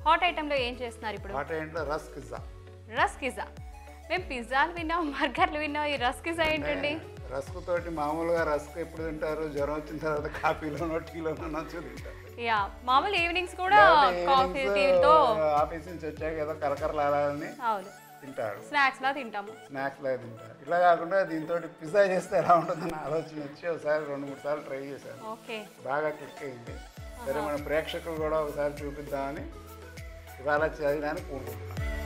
Hot ఐటెంలో ఏం చేస్తున్నారు ఇప్పుడు హాట్ ఏంటో రస్ పిజ్జా రస్ పిజ్జా మేము పిజ్జాలు విన్నాం బర్గర్లు విన్నాం ఈ రస్ పిజ్జా ఏంటండి రస్క్ తోటి మామూలుగా రస్క్ ఎప్పుడు తింటారు జ్వరం వచ్చిన తర్వాత కాఫీలోనో టీలోనో నచ్చు తింటారు యా మామూలు ఈవినింగ్స్ కూడా లేకపోతే కాఫీ evenings, టీతో ఆఫీస్ నుంచి వచ్చాక ఏదో కరకరలాడాలని అవును తింటారు స్నాక్స్ లా తింటాము స్నాక్స్ లాగా తింటారు ఇట్లా కాకుండా దీంతో పిజ్జా చేస్తే ఎలా ఉంటుందని ఆలోచన వచ్చి ఒకసారి రెండు మూడు సార్లు ట్రై చేశాను ఓకే బాగా క్లిక్ అయింది సరే మన ప్రేక్షకులు కూడా ఒకసారి చూపిద్దామని ఇవాళ చదివినానికి కూడుకుంటున్నాను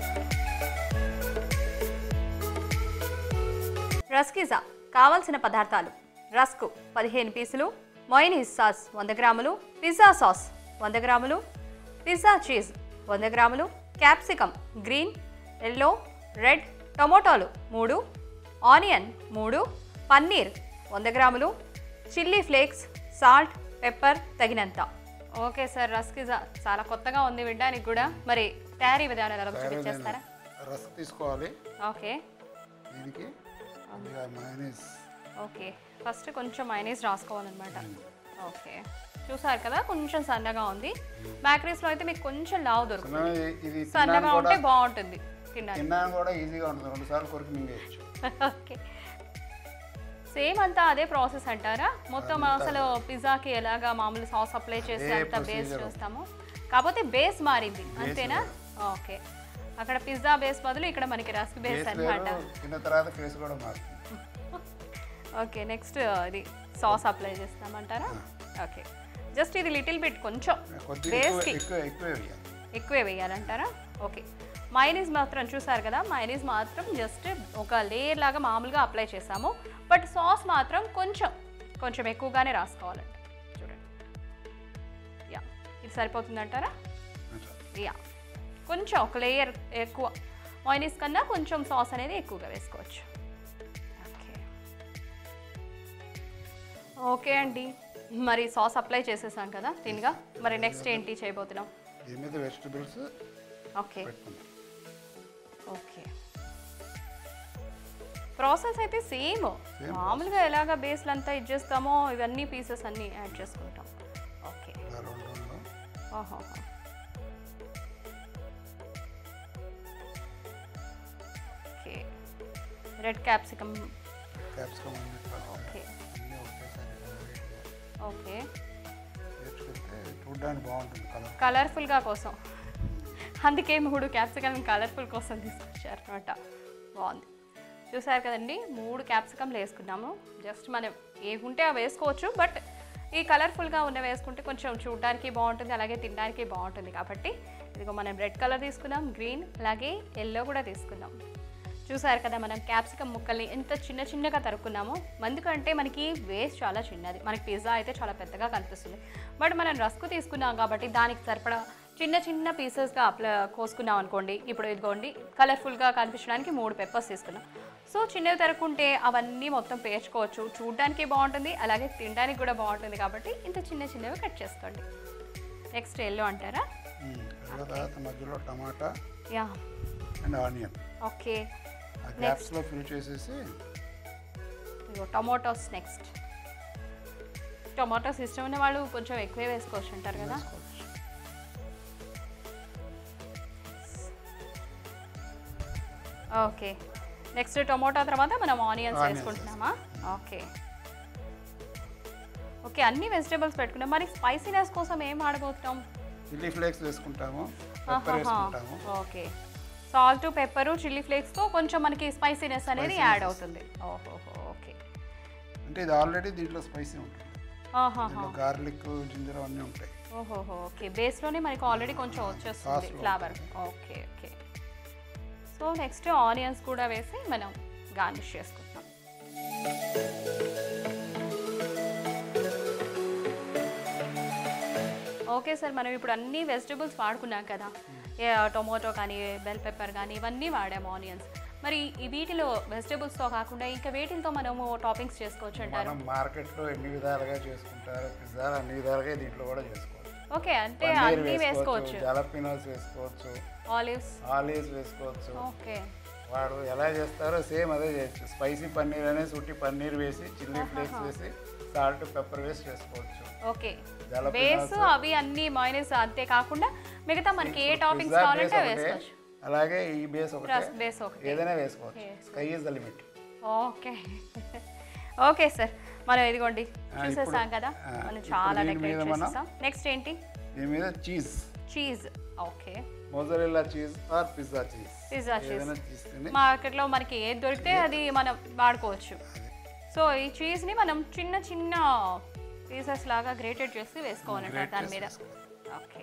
రస్కిజా కావాల్సిన పదార్థాలు రస్కు పదిహేను పీసులు మొయినీస్ సాస్ వంద గ్రాములు పిజ్జా సాస్ వంద గ్రాములు పిజ్జా చీజ్ వంద గ్రాములు క్యాప్సికమ్ గ్రీన్ ఎల్లో రెడ్ టమోటాలు మూడు ఆనియన్ మూడు పన్నీర్ వంద గ్రాములు చిల్లీ ఫ్లేక్స్ సాల్ట్ పెప్పర్ తగినంత ఓకే సార్ రస్కిజా చాలా కొత్తగా ఉంది వినడానికి కూడా మరి తయారీ విధానం ఎలా చూపించేస్తారా రస్ తీసుకోవాలి ఓకే దీనికి కొద్దిగా mayonnaise. ఓకే ఫస్ట్ కొంచెం మైనీస్ రాసుకోవాలన్నమాట ఓకే చూసారు కదా కొంచెం సన్నగా ఉంది మ్యాక్రీస్లో అయితే మీకు కొంచెం లావు దొరుకుతుంది మనం ఇది సన్నగా తినడానికి ఉంటే కూడా బాగుంటుంది తినడానికి తినడానికి కూడా ఈజీగా ఉంటుంది రెండు సార్లు కొరికి మింగేయచ్చు ఓకే సేమ్ అంతా అదే ప్రాసెస్ అంటారా మొత్తం అసలు పిజ్జాకి ఎలాగా మామూలు సాస్ అప్లై చేసి అదే అంతా బేస్ procedure. చేస్తాము కాకపోతే బేస్ మారింది అంతేనా ఓకే అక్కడ పిజ్జా బేస్ బదులు ఇక్కడ మనకి రస్క్ బేస్ ఫేస్ అన్నమాట వేరు తిన్న తర్వాత ఫేస్ కూడా మారుతుంది ఓకే నెక్స్ట్ ఇది సాస్ అప్లై చేస్తామంటారా ఓకే జస్ట్ ఇది లిటిల్ బిట్ కొంచెం కొద్దిగా ఎక్కువ బేస్కి ఎక్కువ ఎక్కువ వేయాలి ఎక్కువే వేయాలంటారా ఓకే మైనీస్ మాత్రం చూసారు కదా మైనీస్ మాత్రం జస్ట్ ఒక లేయర్ లాగా మామూలుగా అప్లై చేసాము బట్ సాస్ మాత్రం కొంచెం కొంచెం ఎక్కువగానే రాసుకోవాలంట చూడండి యా ఇది సరిపోతుందంటారా యా కొంచెం ఒక లేయర్ ఎక్కువ మైనీస్ కన్నా కొంచెం సాస్ అనేది ఎక్కువగా వేసుకోవచ్చు ఓకే ఓకే అండి మరి సాస్ అప్లై చేసేసాం కదా తినగా మరి నెక్స్ట్ ఏంటి చేయబోతున్నాం దీని మీద వెజిటబుల్స్ ఓకే పెట్టుకుందాం ఓకే ప్రాసెస్ అయితే సేమ్ మామూలుగా ఎలాగ బేస్లు అంతా ఇచ్చేస్తామో ఇవన్నీ పీసెస్ అన్నీ యాడ్ చేసుకుంటాం ఓకే ఇలా రెండు రెండు ఓహో ఓకే రెడ్ క్యాప్సికమ్ క్యాప్సికమ్ అన్ని కట్ ఓకే అన్నీ ఒకేసారి ఓకే వేసుకుంటే చూడడానికి బాగుంటుంది కలర్ కలర్ఫుల్గా కోసం అందుకే మూడు క్యాప్సికమ్ కలర్ఫుల్ కోసం తీసుకొచ్చారు అనమాట బాగుంది చూసారు కదండి మూడు క్యాప్సికమ్లు వేసుకున్నాము జస్ట్ మనం ఏవి ఉంటే అవి వేసుకోవచ్చు బట్ ఈ కలర్ఫుల్గా ఉన్న వేసుకుంటే కొంచెం చూడడానికి బాగుంటుంది అలాగే తినడానికి బాగుంటుంది కాబట్టి ఇదిగో మనం రెడ్ కలర్ తీసుకున్నాం గ్రీన్ అలాగే ఎల్లో కూడా తీసుకున్నాం చూసారు కదా మనం క్యాప్సికమ్ ముక్కల్ని ఎంత చిన్న చిన్నగా తరుక్కున్నామో ఎందుకంటే మనకి వేస్ట్ చాలా చిన్నది మనకి పిజ్జా అయితే చాలా పెద్దగా కనిపిస్తుంది బట్ మనం రస్కు తీసుకున్నాం కాబట్టి దానికి సరిపడా చిన్న చిన్న పీసెస్గా అప్లా కోసుకున్నాం అనుకోండి ఇప్పుడు ఇదిగోండి కలర్ఫుల్గా కనిపించడానికి మూడు పెప్పర్స్ తీసుకున్నాం సో చిన్నవి తరుక్కుంటే అవన్నీ మొత్తం పేర్చుకోవచ్చు చూడడానికి బాగుంటుంది అలాగే తినడానికి కూడా బాగుంటుంది కాబట్టి ఇంత చిన్న చిన్నవి కట్ చేసుకోండి నెక్స్ట్ ఎల్లో అంటారా తర్వాత మధ్యలో tomato yeah and onion okay ఆ గ్యాప్స్లో ఫిల్ చేసేసి ఇదిగో టొమాటోస్ నెక్స్ట్ టొమాటోస్ ఇష్టం ఉన్న వాళ్ళు కొంచెం ఎక్కువే వేసుకోవచ్చు అంటారు కదా వేసుకోవచ్చు ఓకే నెక్స్ట్ టొమాటో తర్వాత మనం ఆనియన్స్ Onions వేసుకుంటున్నామా ఓకే ఓకే అన్ని వెజిటేబుల్స్ పెట్టుకున్నాం మరి స్పైసీనెస్ కోసం ఏం వాడబోతున్నాం చిల్లీ ఫ్లేక్స్ వేసుకుంటాము పెప్పర్ వేసుకుంటాము ఓకే సాల్ట్ పెప్పరు చిల్లీ ఫ్లేక్స్తో కొంచెం మనకి స్పైసీనెస్ అనేది యాడ్ అవుతుంది ఓహోహో ఓకే అంటే ఇది ఆల్రెడీ దీంట్లో స్పైసీ ఉంటుంది ఆహాహా దీంట్లో గార్లిక్ జింజర్ అన్నీ ఉంటాయి ఓహోహో ఓకే బేస్లోనే మనకి ఆల్రెడీ కొంచెం వచ్చేస్తుంది Sauce లో flavour okay okay so next onions కూడా వేసి మనం గార్నిష్ చేసుకుంటాం ఓకే సార్ మనం ఇప్పుడు అన్ని వెజిటబుల్స్ వాడుకున్నాం కదా ఏ టొమాటో కానీ బెల్ పెప్పర్ కానీ ఇవన్నీ వాడాము ఆనియన్స్ మరి ఈ వీటిలో వెజిటబుల్స్తో కాకుండా ఇంకా వేటితో మనము టాపింగ్స్ చేసుకోవచ్చు అంటారు మనం మార్కెట్లో ఎన్ని విధాలుగా చేసుకుంటారో పిజ్జాలు అన్ని విధాలుగా దీంట్లో కూడా చేసుకోవచ్చు ఓకే అంటే పన్నీర్ అన్నీ వేసుకోవచ్చు వేసుకోవచ్చు జలపినోస్ వేసుకోవచ్చు ఆలివ్స్ ఆలివ్స్ వేసుకోవచ్చు ఓకే వాడు ఎలా చేస్తారో సేమ్ అదే చేయొచ్చు స్పైసీ పన్నీర్ అనేసి ఉట్టి పన్నీర్ వేసి చిల్లీ ఫ్లేక్స్ వేసి సాల్ట్ పెప్పర్ వేసి చేసుకోవచ్చు ఓకే జలపినోస్ బేస్ అవి అన్ని మైనస్ అంతే కాకుండా మిగతా మనకి ఏ టాపింగ్స్ పిజ్జా కావాలంటే బేస్ అవి ఒకటే వేసుకోవచ్చు అలాగే ఈ బేస్ ఒకటే రస్ బేస్ ఒకటి ఏదైనా వేసుకోవచ్చు sky is the limit okay okay sir మనం ఇదిగోండి ఆ, చూసేసాం ఇప్పుడు- కదా ఆ, మనం ఇప్పుడు చాలా దీని డెకరేట్ మీద మనం- చేసేసాం నెక్స్ట్ ఏంటి దీని మీద cheese cheese okay mozzarella cheese or pizza cheese pizza cheese ఏదైనా చీజ్ తిని మార్కెట్లో మనకి ఏది దొరికితే అది మనం వాడుకోవచ్చు సో ఈ చీజ్ని మనం చిన్న చిన్న పీసెస్ లాగా గ్రేటెడ్ చేసి వేసుకోవాలంట Grate దాని చేసి మీద వేసుకోవాలి. ఓకే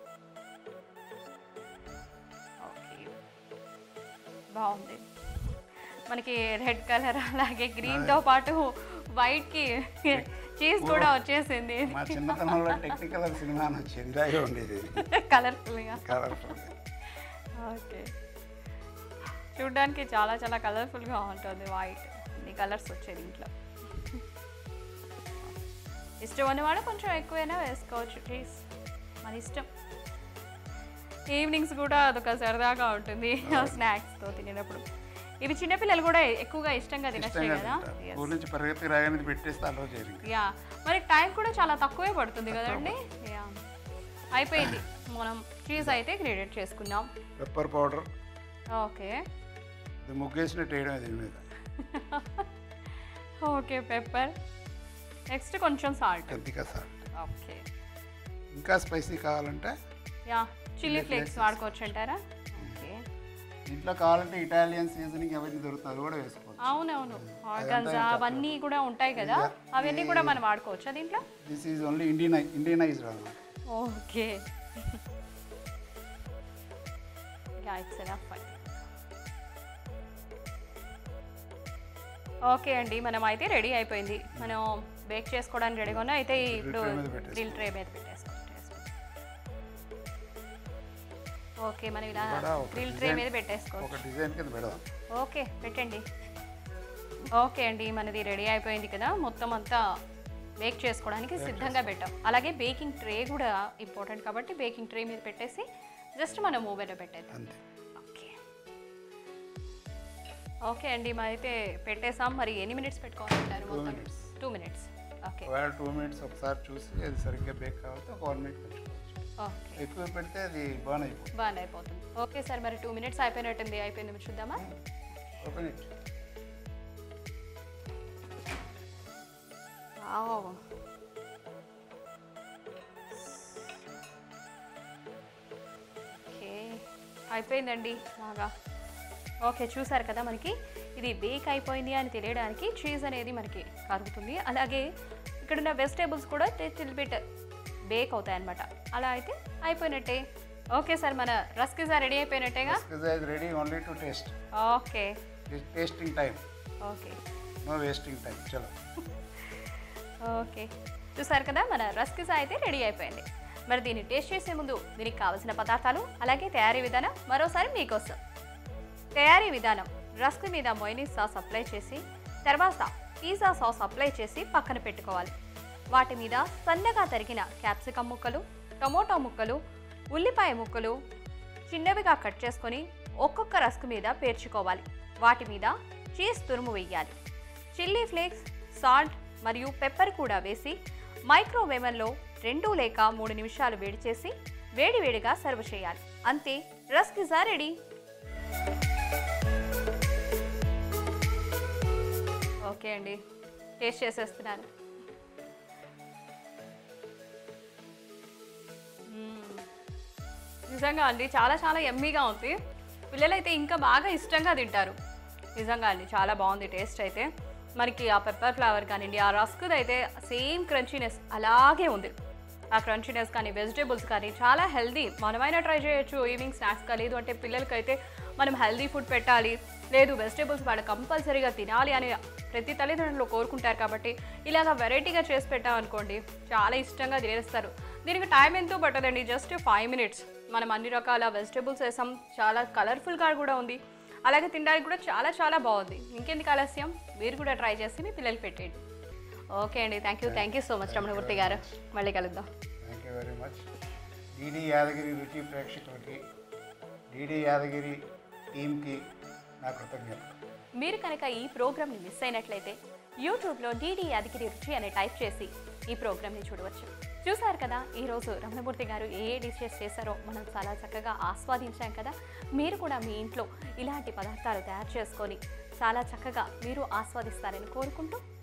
ఓకే బాగుంది మనకి రెడ్ కలర్ అలాగే గ్రీన్తో పాటు వైట్కి చీజ్ కూడా వచ్చేసింది మా చిన్నతనంలో టెక్నికల్ సినిమా అని వచ్చింది ఇలాగే ఉండేది కలర్ఫుల్గా కలర్ఫుల్ ఓకే చూడ్డానికి చాలా చాలా కలర్ఫుల్గా ఉంటుంది వైట్ అన్ని కలర్స్ వచ్చేది ఇంట్లో ఇష్టం ఉన్నవాడు కొంచెం ఎక్కువైనా వేసుకోవచ్చు ప్లీజ్ మన ఇష్టం ఈవినింగ్స్ కూడా అదొక సరదాగా ఉంటుంది స్నాక్స్తో తినేటప్పుడు ఇవి చిన్నపిల్లలు కూడా ఎక్కువగా ఇష్టంగా తినచ్చు ఇష్టంగా కదా తింటారు ఊరి నుంచి పరిగెత్తి రాగానే పెట్టేస్తే అలో చేయరు యా మరి టైం కూడా చాలా తక్కువే పడుతుంది కదండి యా అయిపోయింది మనం చీజ్ అయితే గ్రేడెడ్ చేసుకున్నాం పెప్పర్ పౌడర్ ఓకే ఇది ముగ్గేసినట్టు వేయడం దీని మీద ఓకే పెప్పర్ నెక్స్ట్ కొంచెం సాల్ట్ కొద్దిగా సాల్ట్ ఓకే ఇంకా స్పైసీ కావాలంటే యా చిల్లీ ఫ్లేక్స్ వాడుకోవచ్చు అంటారా ఓకే ఇంట్లో కావాలంటే ఇటాలియన్ సీజనింగ్ అవన్నీ దొరుకుతాయి అది కూడా వేసుకోవచ్చు అవునవును ఆర్గన్స్ అవన్నీ కూడా ఉంటాయి కదా అవన్నీ కూడా మనం వాడుకోవచ్చా దీంట్లో this is only Indian Indianised అనమాట okay yeah it's enough okay అండి మనం అయితే రెడీ అయిపోయింది మనం బేక్ చేసుకోవడానికి రెడీగా ఉన్నా అయితే ఇప్పుడు tray మీద పెట్టేసుకో. గ్రిల్ ట్రే మీద పెట్టేసుకోవచ్చు ఓకే మనం ఇలా ఇక్కడ ఒక గ్రిల్ ట్రే design- మీద పెట్టేసుకోవచ్చు ఒక డిజైన్ కింద పెడదాం ఓకే పెట్టండి ఓకే అండి మనది రెడీ అయిపోయింది కదా మొత్తం అంతా బేక్ చేసుకోవడానికి సిద్ధంగా పెట్టాం అలాగే బేకింగ్ ట్రే కూడా ఇంపార్టెంట్ కాబట్టి బేకింగ్ ట్రే మీద పెట్టేసి జస్ట్ మనం మూవీలో పెట్టేద్దాం అంతే ఓకే ఓకే అండి మరి అయితే పెట్టేసాం మరి ఎన్ని మినిట్స్ పెట్టుకోవాలంటారు మొత్తం minutes. టూ మినిట్స్ ఓకే ఒకవేళ టూ మినిట్స్ ఒకసారి చూసి అది సరిగ్గా బేక్ కావాలంటే ఒక వన్ మినిట్ పెట్టుకోవచ్చు ఓకే ఎక్కువ పెడితే అది బాగా అయిపోతుంది బాగా అయిపోతుంది ఓకే సార్ మరి టూ మినిట్స్ అయిపోయినట్టుంది అయిపోయింది మీరు చూద్దామా ఓపెన్ ఇట్ వావ్ ఓకే అయిపోయిందండి బాగా ఓకే చూసారు కదా మనకి ఇది బేక్ అయిపోయింది అని తెలియడానికి చీజ్ అనేది మనకి కరుగుతుంది అలాగే ఇక్కడ ఉన్న వెజిటేబుల్స్ కూడా లిటిల్ బిట్ బేక్ అవుతాయి అనమాట అలా అయితే అయిపోయినట్టే ఓకే సార్ మన రస్క్ సార్ రెడీ అయిపోయినట్టేగా is ready only to taste okay tasting time okay no wasting time చలో ఓకే చూసారు కదా మన రస్కిసా అయితే రెడీ అయిపోయింది మరి దీన్ని టేస్ట్ చేసే ముందు దీనికి కావలసిన పదార్థాలు అలాగే తయారీ విధానం మరోసారి మీకోసం తయారీ విధానం రస్క్ మీద మొయినీస్ సాస్ అప్లై చేసి తర్వాత పిజ్జా సాస్ అప్లై చేసి పక్కన పెట్టుకోవాలి వాటి మీద సన్నగా తరిగిన క్యాప్సికమ్ ముక్కలు టమోటో ముక్కలు ఉల్లిపాయ ముక్కలు చిన్నవిగా కట్ చేసుకొని ఒక్కొక్క రస్క్ మీద పేర్చుకోవాలి వాటి మీద చీజ్ తురుము వేయాలి చిల్లీ ఫ్లేక్స్ సాల్ట్ మరియు పెప్పర్ కూడా వేసి మైక్రోవేవెన్లో రెండు లేక మూడు నిమిషాలు వేడి చేసి వేడివేడిగా సర్వ్ చేయాలి అంతే రస్క్ ఇజా రెడీ ఓకే అండి టేస్ట్ చేసేస్తున్నాను మ్మ్. నిజంగా అండి చాలా చాలా ఎమ్మీగా ఉంది పిల్లలైతే ఇంకా బాగా ఇష్టంగా తింటారు నిజంగా అండి చాలా బాగుంది టేస్ట్ అయితే మనకి ఆ పెప్పర్ ఫ్లేవర్ కానివ్వండి ఆ రస్క్ అయితే సేమ్ క్రంచీనెస్ అలాగే ఉంది ఆ క్రంచీనెస్ కానీ వెజిటేబుల్స్ కానీ చాలా హెల్దీ మనమైనా ట్రై చేయొచ్చు ఈవినింగ్ స్నాక్స్గా లేదు అంటే పిల్లలకైతే మనం హెల్దీ ఫుడ్ పెట్టాలి లేదు వెజిటేబుల్స్ వాళ్ళు కంపల్సరీగా తినాలి అని ప్రతి తల్లిదండ్రులు కోరుకుంటారు కాబట్టి ఇలాగ వెరైటీగా చేసి పెట్టామనుకోండి చాలా ఇష్టంగా తినేస్తారు దీనికి టైం ఎంతో పట్టదండి జస్ట్ ఫైవ్ మినిట్స్ మనం అన్ని రకాల వెజిటేబుల్స్ వేసాం చాలా కలర్ఫుల్గా కూడా ఉంది అలాగే తినడానికి కూడా చాలా చాలా బాగుంది ఇంకెందుకు ఆలస్యం మీరు కూడా ట్రై చేసి మీ పిల్లలకి పెట్టేయండి ఓకే అండి thank you thank you so much Ramanamurthy garu మళ్ళీ కలుద్దాం thank you very much DD Yadagiri Ruchi ప్రేక్షకులకి డీడీ యాదగిరి టీంకి నా కృతజ్ఞతలు మీరు కనుక ఈ ప్రోగ్రామ్ని మిస్ అయినట్లయితే యూట్యూబ్లో డీడీ యాదగిరి రుచి అనే టైప్ చేసి ఈ ప్రోగ్రామ్ని చూడవచ్చు చూసారు కదా ఈరోజు రమణమూర్తి గారు ఏ ఏ డిషెస్ చేశారో మనం చాలా చక్కగా ఆస్వాదించాం కదా మీరు కూడా మీ ఇంట్లో ఇలాంటి పదార్థాలు తయారు చేసుకొని చాలా చక్కగా మీరు ఆస్వాదిస్తారని కోరుకుంటూ